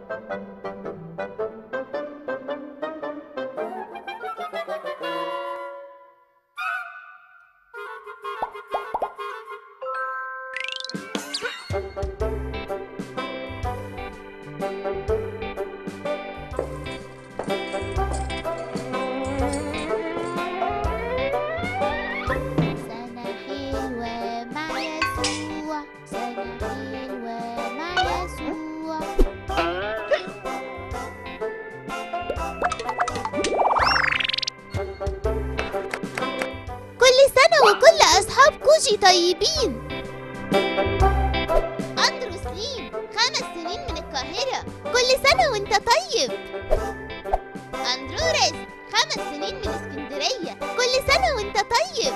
سنة حلوة مع يسوع سنة حلوة مع يسوع كل سنة وكل أصحاب كوجي طيبين أندرو سليم خمس سنين من القاهرة كل سنة وانت طيب أندرو ريس خمس سنين من اسكندرية كل سنة وانت طيب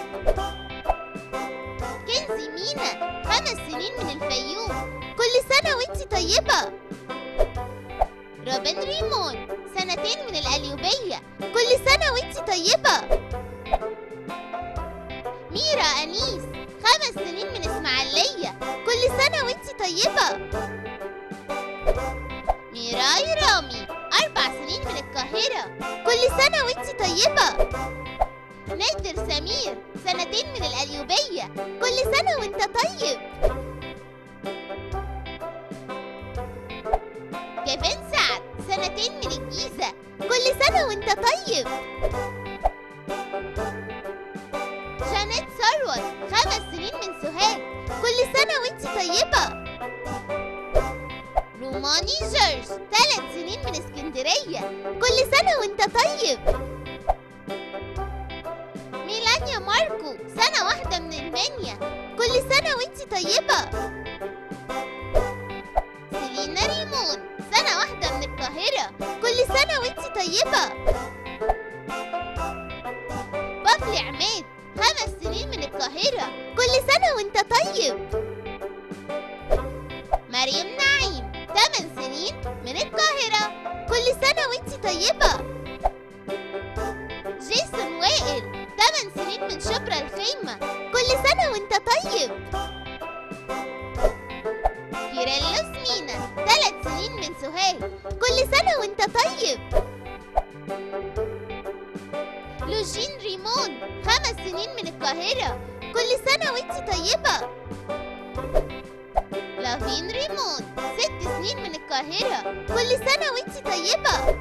كنزي مينا خمس سنين من الفيوم كل سنة وانت طيبة روبن ريمون سنتين من القليوبية كل سنة وانت طيبة ميرا أنيس خمس سنين من إسماعيلية كل سنة وانت طيبة ميراي رامي أربع سنين من القاهرة كل سنة وانت طيبة نادر سمير سنتين من القليوبية كل سنة وانت طيب كيفن سعد سنتين من الجيزة كل سنة وانت طيب جانيت ثروت خمس سنين من سوهاج كل سنة وانت طيبة روماني جورج ثلاث سنين من اسكندرية كل سنة وانت طيب ميلانيا ماركو سنة واحدة من المنيا كل سنة وانت طيبة سيلينا ريمون سنة واحدة من القاهرة كل سنة وانت طيبة بافلي عماد خمس سنين من القاهرة كل سنة وانت طيب مريم نعيم ثمان سنين من القاهرة كل سنة وانت طيبة جيسون وائل ثمان سنين من شبرا الخيمة كل سنة وانت طيب كيريلوس مينا ثلاث سنين من سوهاج كل سنة وانت طيب لوجين ريمون خمس سنين من القاهرة كل سنة وانت طيبة لافين ريمون ست سنين من القاهرة كل سنة وانت طيبة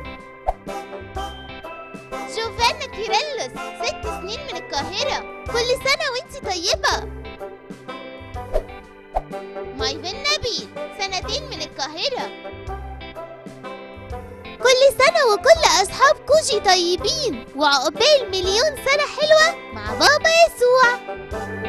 جوفانا كيرلس ست سنين من القاهرة كل سنة وانت طيبة مايفن نبيل سنتين من القاهرة كل سنة وكل أصحاب كوجي طيبين وعقبال مليون سنة حلوة مع بابا يسوع